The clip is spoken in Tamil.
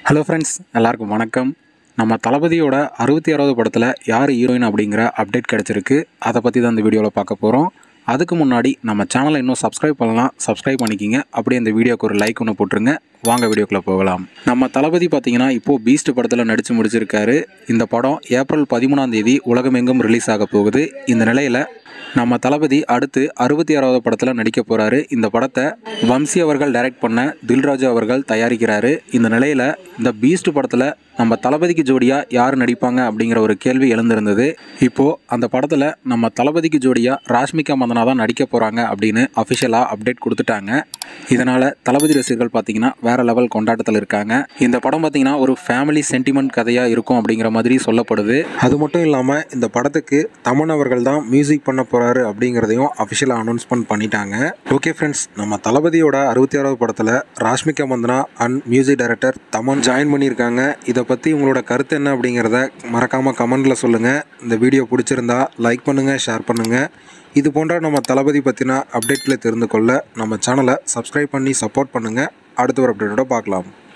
ஹலோ ஃப்ரெண்ட்ஸ் எல்லாருக்கும் வணக்கம் நம்ம தளபதியோட அறுபத்தி ஆறாவது படத்தில் யார் ஹீரோயின் அப்படிங்கிற அப்டேட் கிடச்சிருக்கு அதை பற்றி தான் இந்த வீடியோவில் பார்க்க போகிறோம் அதுக்கு முன்னாடி நம்ம சேனலை இன்னும் சப்ஸ்கிரைப் பண்ணலாம் சப்ஸ்கிரைப் பண்ணிக்கிங்க அப்படியே இந்த வீடியோக்கு ஒரு லைக் ஒன்று போட்டுருங்க வாங்க வீடியோக்குள்ளே போகலாம் நம்ம தளபதி பார்த்தீங்கன்னா இப்போது பீஸ்ட் படத்தில் நடித்து முடிச்சிருக்காரு இந்த படம் ஏப்ரல் பதிமூணாம் தேதி உலகமெங்கும் ரிலீஸ் ஆக போகுது இந்த நிலையில் நம்ம தளபதி அடுத்து அறுபத்தி ஆறாவது படத்தில் நடிக்க போகிறாரு இந்த படத்தை வம்சி அவர்கள் டைரக்ட் பண்ண தில்ராஜு அவர்கள் தயாரிக்கிறாரு இந்த நிலையில் இந்த பீஸ்ட் படத்தில் நம்ம தளபதிக்கு ஜோடியாக யார் நடிப்பாங்க அப்படிங்கிற ஒரு கேள்வி எழுந்திருந்தது இப்போது அந்த படத்தில் நம்ம தளபதிக்கு ஜோடியாக ராஷ்மிகா மந்தனா தான் நடிக்க போகிறாங்க அப்படின்னு அஃபிஷியலாக அப்டேட் கொடுத்துட்டாங்க இதனால் தளபதி ரசிகர்கள் பார்த்தீங்கன்னா வேற லெவல் கொண்டாட்டத்தில் இருக்காங்க இந்த படம் பார்த்தீங்கன்னா ஒரு ஃபேமிலி சென்டிமெண்ட் கதையாக இருக்கும் அப்படிங்கிற மாதிரி சொல்லப்படுது அது மட்டும் இல்லாமல் இந்த படத்துக்கு தமன் அவர்கள் தான் மியூசிக் பண்ண போகிறாரு அப்படிங்கிறதையும் அஃபிஷியலாக அனௌன்ஸ்மெண்ட் பண்ணிட்டாங்க ஓகே ஃப்ரெண்ட்ஸ் நம்ம தளபதியோட அறுபத்தி ஆறாவது படத்தில் Rashmika Mandanna and music director Thaman join பண்ணியிருக்காங்க இதை பற்றி உங்களோட கருத்து என்ன அப்படிங்கிறத மறக்காமல் கமெண்டில் சொல்லுங்கள் இந்த வீடியோ பிடிச்சிருந்தா லைக் பண்ணுங்கள் ஷேர் பண்ணுங்கள் இது போன்ற நம்ம தளபதி பற்றின அப்டேட்களை தெரிந்து கொள்ள நம்ம சேனலை சப்ஸ்கிரைப் பண்ணி சப்போர்ட் பண்ணுங்கள் அடுத்த ஒரு அப்டேட்டோட பார்க்கலாம்